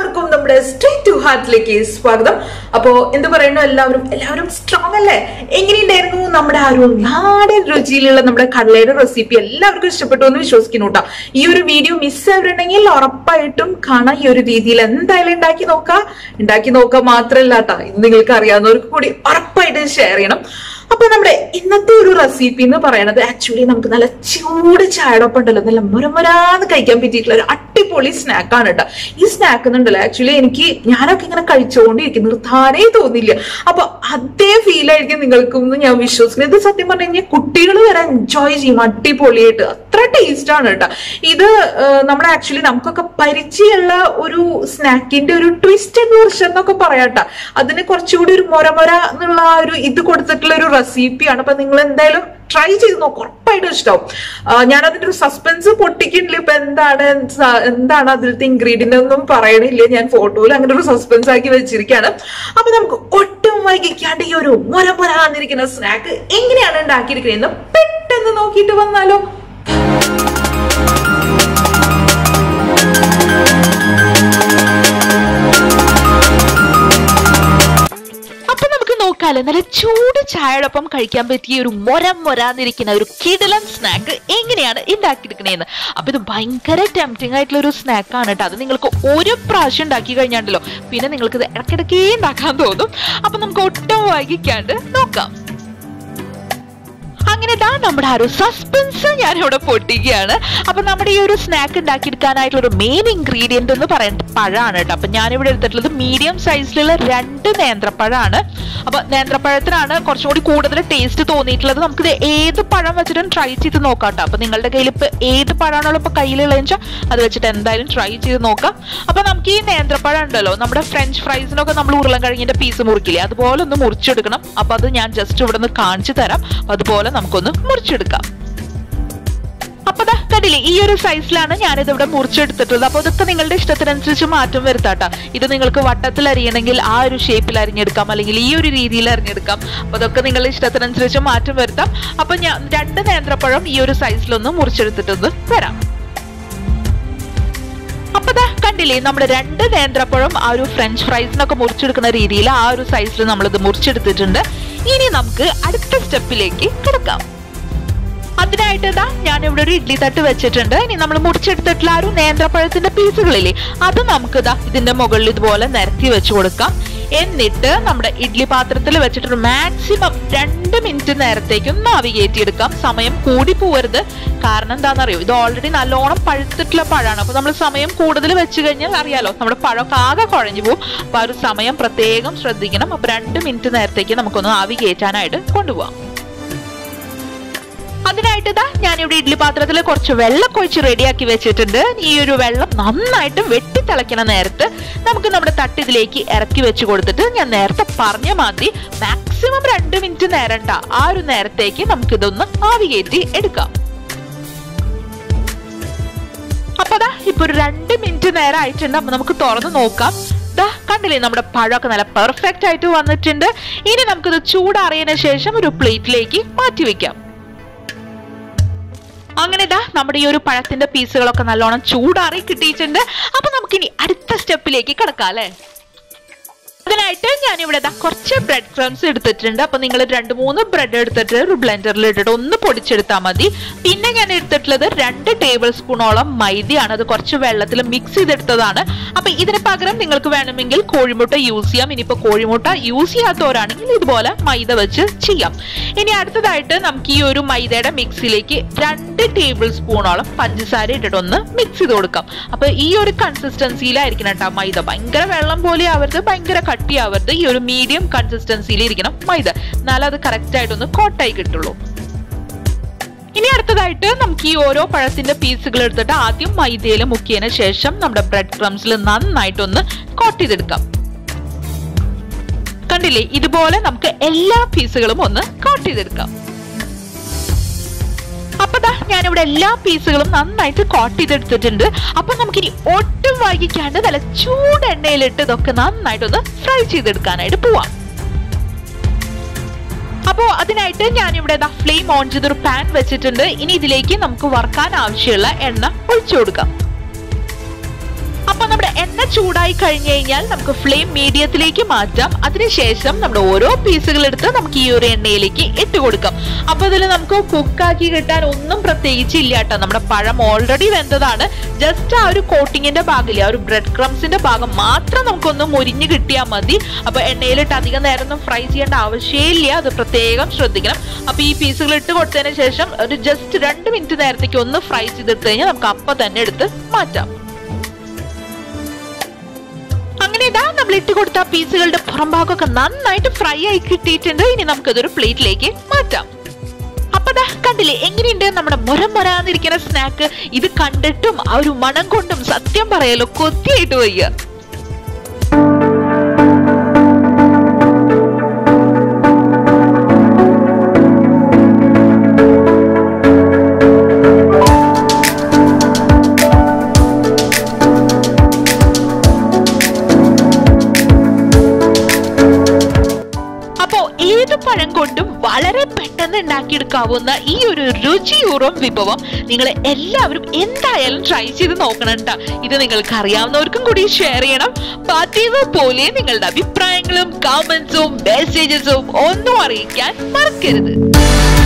എല്ലാവർക്കും നമ്മുടെ street to ഹാർട്ടിലേക്ക് സ്വാഗതം അപ്പോ എന്ത് പറയുന്നു എല്ലാവരും എല്ലാവരും സ്ട്രോങ് അല്ലേ എങ്ങനെയുണ്ടായിരുന്നു നമ്മുടെ ആ ഒരു നാടൻ രുചിയിലുള്ള നമ്മുടെ കടലയുടെ റെസിപ്പി എല്ലാവർക്കും ഇഷ്ടപ്പെട്ടു എന്ന് വിശ്വസിക്കുന്നു കേട്ടോ ഈ ഒരു വീഡിയോ മിസ് ആയിട്ടുണ്ടെങ്കിൽ ഉറപ്പായിട്ടും കാണാൻ ഈ ഒരു രീതിയിൽ എന്തായാലും ഉണ്ടാക്കി നോക്കാം ഉണ്ടാക്കി നോക്കുക മാത്രമല്ല കേട്ടോ ഇത് നിങ്ങൾക്ക് അറിയാവുന്നവർക്ക് കൂടി ഉറപ്പായിട്ട് ഷെയർ ചെയ്യണം അപ്പൊ നമ്മുടെ ഇന്നത്തെ ഒരു റെസിപ്പി എന്ന് പറയുന്നത് ആക്ച്വലി നമുക്ക് നല്ല ചൂട് ചായടൊപ്പം ഉണ്ടല്ലോ നല്ല മുരമുരാന്ന് കഴിക്കാൻ പറ്റിയിട്ടുള്ള ഒരു അടിപൊളി സ്നാക്കാണ് കേട്ടോ ഈ സ്നാക്ക് എന്നുണ്ടല്ലോ ആക്ച്വലി എനിക്ക് ഞാനൊക്കെ ഇങ്ങനെ കഴിച്ചുകൊണ്ടിരിക്കും നിർത്താനേ തോന്നില്ല അപ്പൊ അതേ ഫീൽ ആയിരിക്കും നിങ്ങൾക്കും എന്ന് ഞാൻ വിശ്വസിക്കുന്നു ഇത് സത്യം പറഞ്ഞു കഴിഞ്ഞാൽ കുട്ടികൾ വരെ എൻജോയ് ചെയ്യും അടിപൊളിയായിട്ട് അത്ര ടേസ്റ്റ് ആണ് കേട്ടോ ഇത് ആ, നമ്മുടെ ആക്ച്വലി നമുക്കൊക്കെ പരിചയമുള്ള ഒരു സ്നാക്കിന്റെ ഒരു ട്വിസ്റ്റഡ് വെർഷൻ എന്നൊക്കെ പറയാട്ടോ അതിന് കുറച്ചുകൂടി ഒരു മൊരമൊര എന്നുള്ള ആ ഒരു ഇത് കൊടുത്തിട്ടുള്ള ഒരു റെസിപ്പിയാണ് അപ്പൊ നിങ്ങൾ എന്തായാലും ട്രൈ ചെയ്ത് നോക്കും ഉറപ്പായിട്ടും ഇഷ്ടമാവും ആ, ഞാൻ അതിന്റെ ഒരു സസ്പെൻസ് പൊട്ടിക്കുന്നില്ല ഇപ്പൊ എന്താണ് സ- എന്താണ് അതിലത്തെ ഇൻഗ്രീഡിയന്റ് ഒന്നും പറയണില്ല ഞാൻ ഫോട്ടോയിൽ അങ്ങനെ ഒരു സസ്പെൻസ് ആക്കി വെച്ചിരിക്കുകയാണ് അപ്പൊ നമുക്ക് ഒട്ടും വൈകിക്കാണ്ട് ഈ ഒരു മൊര മൊരാന്നിരിക്കുന്ന സ്നാക്ക് എങ്ങനെയാണ് ഉണ്ടാക്കിയിരിക്കുന്നത് പെട്ടെന്ന് നോക്കിയിട്ട് വന്നാലോ അപ്പൊ നമുക്ക് നോക്കാലോ നല്ല ചൂട് ചായയോടൊപ്പം കഴിക്കാൻ പറ്റിയ ഒരു മൊരം മൊരാന്നിരിക്കുന്ന ഒരു കിടലൻ സ്നാക്ക് എങ്ങനെയാണ് ഉണ്ടാക്കിയെടുക്കണേന്ന് അപ്പൊ ഇത് ഭയങ്കര ടെംപ്റ്റിംഗ് ആയിട്ടുള്ള ഒരു സ്നാക്കാണ് കേട്ടോ അത് നിങ്ങൾക്ക് ഒരു പ്രാവശ്യം ഉണ്ടാക്കി കഴിഞ്ഞാണ്ടല്ലോ പിന്നെ നിങ്ങൾക്ക് ഇത് ഇടയ്ക്കിടയ്ക്കേ ഉണ്ടാക്കാൻ തോന്നും അപ്പൊ നമുക്ക് ഒട്ടും വൈകിക്കാണ്ട് നോക്കാം അങ്ങനെ ദാ നമ്മുടെ ആ ഒരു സസ്പെൻസ് ഞാൻ ഇവിടെ പൊട്ടിക്കുകയാണ് അപ്പൊ നമ്മുടെ ഈ ഒരു സ്നാക്ക് ഉണ്ടാക്കിയെടുക്കാനായിട്ടുള്ള ഒരു മെയിൻ ഇൻഗ്രീഡിയന്റ് എന്ന് പറയുന്നത് പഴമാണ് കേട്ടോ അപ്പൊ ഞാനിവിടെ എടുത്തിട്ടുള്ളത് മീഡിയം സൈസിലുള്ള രണ്ട് നേന്ത്രപ്പഴമാണ് അപ്പൊ നേന്ത്രപ്പഴത്തിനാണ് കുറച്ചും കൂടി കൂടുതൽ ടേസ്റ്റ് തോന്നിയിട്ടുള്ളത് നമുക്കിത് ഏത് പഴം വെച്ചിട്ടും ട്രൈ ചെയ്ത് നോക്കാം കേട്ടോ അപ്പൊ നിങ്ങളുടെ കയ്യിൽ ഇപ്പൊ ഏത് പഴമാണല്ലോ ഇപ്പൊ കയ്യിലുള്ളതെന്ന് വെച്ചാൽ അത് വെച്ചിട്ട് എന്തായാലും ട്രൈ ചെയ്ത് നോക്കാം അപ്പൊ നമുക്ക് ഈ നേന്ത്രപ്പഴം ഉണ്ടല്ലോ നമ്മുടെ ഫ്രഞ്ച് ഫ്രൈസിനൊക്കെ നമ്മൾ ഉരുളൻ കഴിഞ്ഞിട്ട് പീസ് മുറിക്കില്ലേ അതുപോലെ ഒന്ന് മുറിച്ചെടുക്കണം അപ്പൊ അത് ഞാൻ ജസ്റ്റ് ഇവിടെ നിന്ന് കാണിച്ചു തരാം അപ്പൊ അതുപോലെ നമുക്കൊന്ന് മുറിച്ചെടുക്കാം അപ്പൊ ദാ കണ്ടില്ലേ ഈ ഒരു സൈസിലാണ് ഞാനിത് ഇവിടെ മുറിച്ചെടുത്തിട്ടുള്ളത് അപ്പൊ ഇതൊക്കെ നിങ്ങളുടെ ഇഷ്ടത്തിനനുസരിച്ച് മാറ്റം വരുത്താട്ടോ ഇത് നിങ്ങൾക്ക് വട്ടത്തിൽ അരിയണമെങ്കിൽ ആ ഒരു ഷേപ്പിൽ അരിഞ്ഞെടുക്കാം അല്ലെങ്കിൽ ഈ ഒരു രീതിയിൽ അരിഞ്ഞെടുക്കാം അപ്പൊ അതൊക്കെ നിങ്ങളുടെ ഇഷ്ടത്തിനനുസരിച്ച് മാറ്റം വരുത്താം അപ്പൊ ഞാൻ രണ്ട് നേന്ത്രപ്പഴം ഈ ഒരു സൈസിലൊന്ന് മുറിച്ചെടുത്തിട്ടൊന്ന് വരാം അപ്പൊ ദാ കണ്ടില്ലേ നമ്മുടെ രണ്ട് നേന്ത്രപ്പഴം ആ ഒരു ഫ്രഞ്ച് ഫ്രൈസിനൊക്കെ മുറിച്ചെടുക്കുന്ന രീതിയിൽ ആ ഒരു സൈസിൽ നമ്മളിത് മുറിച്ചെടുത്തിട്ടുണ്ട് ഇനി നമുക്ക് അടുത്ത സ്റ്റെപ്പിലേക്ക് കിടക്കാം അതിനായിട്ട് ഇതാ ഞാൻ ഇവിടെ ഒരു ഇഡ്ലി തട്ട് വെച്ചിട്ടുണ്ട് ഇനി നമ്മൾ മുറിച്ചെടുത്തിട്ടുള്ള ആ ഒരു നേന്ത്രപ്പഴത്തിന്റെ പീസുകളില്ലേ അത് നമുക്ക് ഇതാ ഇതിന്റെ മുകളിൽ ഇതുപോലെ നിരത്തി വെച്ച് കൊടുക്കാം എന്നിട്ട് നമ്മുടെ ഇഡ്ലി പാത്രത്തിൽ വെച്ചിട്ട് മാക്സിമം രണ്ട് മിനിറ്റ് നേരത്തേക്ക് ഒന്ന് ആവി കയറ്റിയെടുക്കാം സമയം കൂടി പോവരുത് കാരണം എന്താണെന്നറിയോ ഇത് ഓൾറെഡി നല്ലോണം പഴുത്തിട്ടുള്ള പഴമാണ് അപ്പൊ നമ്മൾ സമയം കൂടുതൽ വെച്ച് കഴിഞ്ഞാൽ അറിയാലോ നമ്മുടെ പഴമൊക്കെ ആകെ കുഴഞ്ഞു പോകും അപ്പൊ ആ ഒരു സമയം പ്രത്യേകം ശ്രദ്ധിക്കണം അപ്പൊ രണ്ട് മിനിറ്റ് നേരത്തേക്ക് നമുക്കൊന്ന് ആവി കയറ്റാനായിട്ട് കൊണ്ടുപോകാം അതിനായിട്ട് ഇതാ ഞാനിവിടെ ഇഡ്ലി പാത്രത്തിൽ കുറച്ച് വെള്ളം ഒഴിച്ച് റെഡിയാക്കി വെച്ചിട്ടുണ്ട് ഈ ഒരു വെള്ളം നന്നായിട്ട് വെട്ടി തിളയ്ക്കണ നേരത്ത് നമുക്ക് നമ്മുടെ തട്ട് ഇതിലേക്ക് ഇറക്കി വെച്ച് കൊടുത്തിട്ട് ഞാൻ നേരത്തെ പറഞ്ഞ മാതിരി മാക്സിമം രണ്ട് മിനിറ്റ് നേരം ട്ടാ. ആ ഒരു നേരത്തേക്ക് നമുക്ക് ഇതൊന്ന് ആവി കയറ്റി എടുക്കാം അപ്പൊ ദാ ഇപ്പൊ ഒരു രണ്ട് മിനിറ്റ് നേരം ആയിട്ടുണ്ട് അപ്പൊ നമുക്ക് തുറന്ന് നോക്കാം ദാ കണ്ടില്ലേ നമ്മുടെ പഴമൊക്കെ നല്ല പെർഫെക്റ്റ് ആയിട്ട് വന്നിട്ടുണ്ട് ഇനി നമുക്കിത് ചൂടാറിയതിനു ശേഷം ഒരു പ്ലേറ്റിലേക്ക് മാറ്റി വെക്കാം അങ്ങനെ ഇതാ നമ്മുടെ ഈ ഒരു പഴത്തിന്റെ പീസുകളൊക്കെ നല്ലോണം ചൂടാറി കിട്ടിയിട്ടുണ്ട് അപ്പൊ നമുക്കിനി അടുത്ത സ്റ്റെപ്പിലേക്ക് കിടക്കാം അല്ലേ അതിനായിട്ട് ഞാൻ ഇവിടെ ദാ കുറച്ച് ബ്രെഡ് ക്രംസ് എടുത്തിട്ടുണ്ട് അപ്പൊ നിങ്ങൾ രണ്ട് മൂന്ന് ബ്രെഡ് എടുത്തിട്ട് ഒരു ബ്ലെൻഡറിൽ ഇട്ടിട്ട് ഒന്ന് പൊടിച്ചെടുത്താൽ മതി പിന്നെ ഞാൻ എടുത്തിട്ടുള്ളത് രണ്ട് ടേബിൾ സ്പൂണോളം മൈദയാണ് അത് കുറച്ച് വെള്ളത്തിൽ മിക്സ് ചെയ്തെടുത്തതാണ് അപ്പൊ ഇതിന് പകരം നിങ്ങൾക്ക് വേണമെങ്കിൽ കോഴിമുട്ട യൂസ് ചെയ്യാം ഇനിയിപ്പോ കോഴിമുട്ട യൂസ് ചെയ്യാത്തവരാണെങ്കിൽ ഇതുപോലെ മൈദ വെച്ച് ചെയ്യാം ഇനി അടുത്തതായിട്ട് നമുക്ക് ഈ ഒരു മൈദയുടെ മിക്സിലേക്ക് രണ്ട് ടേബിൾ സ്പൂണോളം പഞ്ചസാര ഇട്ടിട്ട് ഒന്ന് മിക്സ് ചെയ്ത് കൊടുക്കാം അപ്പൊ ഈ ഒരു കൺസിസ്റ്റൻസിയിലായിരിക്കണം കേട്ടോ മൈദ ഭയങ്കര വെള്ളം പോലെ ആവരുത് ഭയങ്കര കട്ടിയാവരുത് ഈ ഒരു മീഡിയം കൺസിസ്റ്റൻസിയിൽ ഇരിക്കണം മൈദ എന്നാലും അത് കറക്റ്റ് ആയിട്ടൊന്ന് കോട്ടായി കിട്ടുള്ളൂ ഇനി അടുത്തതായിട്ട് നമുക്ക് ഈ ഓരോ പഴത്തിന്റെ പീസുകൾ എടുത്തിട്ട് ആദ്യം മൈദയിൽ മുക്കിയതിന് ശേഷം നമ്മുടെ ബ്രെഡ് ക്രംസിൽ നന്നായിട്ടൊന്ന് കോട്ട് ചെയ്തെടുക്കാം കണ്ടില്ലേ ഇതുപോലെ നമുക്ക് എല്ലാ പീസുകളും ഒന്ന് കോട്ട് ചെയ്തെടുക്കാം അപ്പൊ ദാ ഞാനിവിടെ എല്ലാ പീസുകളും നന്നായിട്ട് കോട്ട് ചെയ്തെടുത്തിട്ടുണ്ട് അപ്പൊ നമുക്കിനി ഒട്ടും വൈകിക്കാണ്ട് നല്ല ചൂട് എണ്ണയിലിട്ട് ഇതൊക്കെ നന്നായിട്ടൊന്ന് ഫ്രൈ ചെയ്തെടുക്കാനായിട്ട് പോവാം അപ്പോ അതിനായിട്ട് ഞാനിവിടെ ദാ ഫ്ലെയിം ഓൺ ചെയ്തൊരു പാൻ വെച്ചിട്ടുണ്ട് ഇനി ഇതിലേക്ക് നമുക്ക് വറുക്കാൻ ആവശ്യമുള്ള എണ്ണ ഒഴിച്ചു കൊടുക്കാം അപ്പൊ നമ്മുടെ എണ്ണ ചൂടായി കഴിഞ്ഞു കഴിഞ്ഞാൽ നമുക്ക് ഫ്ലെയിം മീഡിയത്തിലേക്ക് മാറ്റാം അതിനുശേഷം നമ്മുടെ ഓരോ പീസുകൾ എടുത്ത് നമുക്ക് ഈ ഒരു എണ്ണയിലേക്ക് ഇട്ട് കൊടുക്കാം അപ്പൊ ഇതിൽ നമുക്ക് കുക്കാക്കി കിട്ടാൻ ഒന്നും പ്രത്യേകിച്ച് ഇല്ല കേട്ടോ നമ്മുടെ പഴം ഓൾറെഡി വെന്തതാണ് ജസ്റ്റ് ആ ഒരു കോട്ടിങ്ങിന്റെ ഭാഗമില്ല ആ ഒരു ബ്രെഡ് ക്രംസിന്റെ ഭാഗം മാത്രം നമുക്കൊന്ന് മുരിഞ്ഞ് കിട്ടിയാൽ മതി അപ്പൊ എണ്ണയിലിട്ട് അധികം നേരം ഒന്നും ഫ്രൈ ചെയ്യേണ്ട ആവശ്യമില്ല അത് പ്രത്യേകം ശ്രദ്ധിക്കണം അപ്പൊ ഈ പീസുകൾ ഇട്ട് കൊടുത്തതിന് ശേഷം ഒരു ജസ്റ്റ് രണ്ട് മിനിറ്റ് നേരത്തേക്ക് ഒന്ന് ഫ്രൈ ചെയ്തെടുത്ത് കഴിഞ്ഞാൽ നമുക്ക് അപ്പൊ തന്നെ എടുത്ത് മാറ്റാം അങ്ങനെ ഇതാ നമ്മൾ ഇട്ട് കൊടുത്ത ആ പീസുകളുടെ പുറം ഭാഗമൊക്കെ നന്നായിട്ട് ഫ്രൈ ആയി കിട്ടിയിട്ടുണ്ട് ഇനി നമുക്കതൊരു പ്ലേറ്റിലേക്ക് മാറ്റാം അപ്പൊ ദാ കണ്ടില്ലേ എങ്ങനെയുണ്ട് നമ്മുടെ മുരം മുരാന്നിരിക്കുന്ന സ്നാക്ക് ഇത് കണ്ടിട്ടും ആ ഒരു മണം കൊണ്ടും സത്യം പറയലോ കൊത്തിയായിട്ട് വയ്യ അപ്പോ ഏത് പഴം കൊണ്ടും വളരെ പെട്ടെന്ന് ഉണ്ടാക്കിയെടുക്കാവുന്ന ഈ ഒരു രുചിയൂറും വിഭവം നിങ്ങൾ എല്ലാവരും എന്തായാലും ട്രൈ ചെയ്ത് നോക്കണം ട്ടാ. ഇത് നിങ്ങൾക്ക് അറിയാവുന്നവർക്കും കൂടി ഷെയർ ചെയ്യണം പതിവ് പോലെ നിങ്ങളുടെ അഭിപ്രായങ്ങളും കമന്റ്സും മെസ്സേജസും ഒന്നും അറിയിക്കാൻ മറക്കരുത്